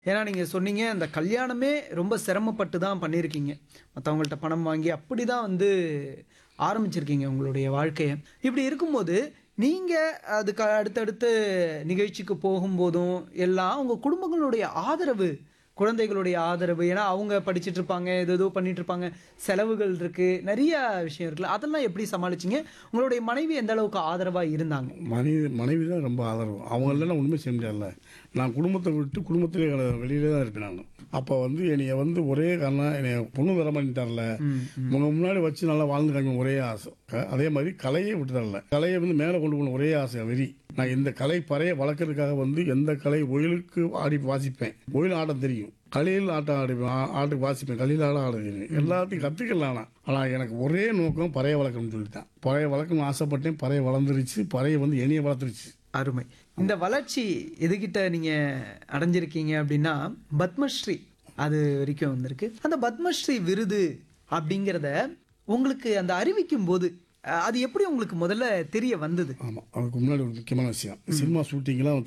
ஏன்னா நீங்க சொன்னீங்க அந்த கல்யாணமே ரொம்ப சிரமப்பட்டு தான் பண்ணியிருக்கீங்க மற்றவங்கள்ட்ட பணம் வாங்கி அப்படி தான் வந்து ஆரம்பிச்சிருக்கீங்க உங்களுடைய வாழ்க்கையை இப்படி இருக்கும்போது நீங்க அதுக்கு அடுத்தடுத்து நிகழ்ச்சிக்கு போகும்போதும் எல்லாம் உங்க குடும்பங்களுடைய ஆதரவு குழந்தைகளுடைய ஆதரவு ஏன்னா அவங்க படிச்சிட்டு இருப்பாங்க ஏதோ ஏதோ பண்ணிட்டு இருப்பாங்க செலவுகள் இருக்கு நிறைய விஷயம் இருக்குல்ல அதெல்லாம் எப்படி சமாளிச்சீங்க உங்களுடைய மனைவி எந்த அளவுக்கு ஆதரவா இருந்தாங்க மனைவி மனைவி தான் ரொம்ப ஆதரவு அவங்க இல்லைன்னா ஒன்றுமே செய்ய முடியாதுல்ல நான் குடும்பத்தை விட்டு குடும்பத்திலே கிட- வெளியிலே தான் இருப்பேன் நான் அப்போ வந்து என்னைய வந்து ஒரே காரணம் என்னைய பொண்ணு தர பண்ணிட்டார்ல உங்க முன்னாடி வச்சு நல்லா வாழ்ந்து காமிக்க ஒரே ஆசை அஹ் அதே மாதிரி கலையை விட்டு தரல கலையை வந்து மேலே கொண்டு போகணும் ஒரே ஆசை வெறி நான் இந்த கலை பறையை வளர்க்கறதுக்காக வந்து எந்த கலை ஒயிலுக்கு ஆடி வாசிப்பேன் ஒயில் ஆட தெரியும் கலையில் ஆட்டம் ஆடிப்பேன் ஆ- ஆட்டுக்கு வாசிப்பேன் கலையில் ஆட ஆட தெரியும் எல்லாத்தையும் கற்றுக்கலாம் ஆனால் ஆனால் எனக்கு ஒரே நோக்கம் பறையை வளர்க்கணும்னு சொல்லிட்டேன் பறையை வளர்க்கணும்னு ஆசைப்பட்டேன் பறையை வளர்ந்துருச்சு பறையை வந்து என்னைய வளர்த்துருச்சு அருமை இந்த வளர்ச்சி எதுகிட்ட நீங்க அடைஞ்சிருக்கீங்க அப்படின்னா பத்மஸ்ரீ அது வரைக்கும் வந்திருக்கு அந்த பத்மஸ்ரீ விருது அப்படிங்கிறத உங்களுக்கு அந்த அறிவிக்கும் போது அஹ், அது எப்படி உங்களுக்கு முதல்ல தெரிய வந்தது ஆமாம் அதுக்கு முன்னாடி ஒரு முக்கியமான விஷயம் சினிமா ஷூட்டிங்லாம்